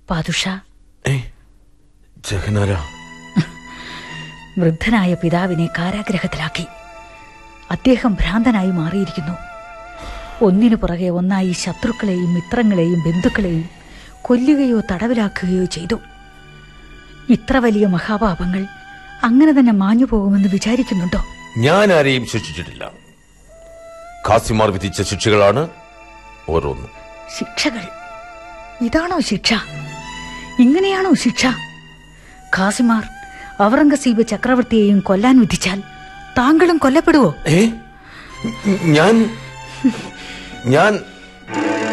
പാതുഷ ഏ ജഗനാര വൃദ്ധനായ പിതാവിനെ കാരാഗ്രഹത്തിലാക്കി അദ്ദേഹം ഭ്രാന്തനായി മാറിയിരിക്കുന്നു ഒന്നിനു പുറകെ ഒന്നായി ശത്രുക്കളെയും മിത്രങ്ങളെയും ബന്ധുക്കളെയും കൊല്ലുകയോ തടവിലാക്കുകയോ ചെയ്തു ഇത്ര വലിയ മഹാപാപങ്ങൾ അങ്ങനെ തന്നെ മാഞ്ഞു പോകുമെന്ന് വിചാരിക്കുന്നുണ്ടോ ഞാൻ ആരെയും ശിക്ഷിച്ചിട്ടില്ല ഖാസിമാർ വിധിച്ച ശിക്ഷകളാണ് ഓരോന്നും ശിക്ഷകൾ ഇതാണോ ശിക്ഷ ഇങ്ങനെയാണോ ശിക്ഷ ഖാസിമാർ ഔറംഗസീബ് ചക്രവർത്തിയെയും കൊല്ലാൻ വിധിച്ചാൽ താങ്കളും കൊല്ലപ്പെടുവോ ഏ ഞാൻ ഞാൻ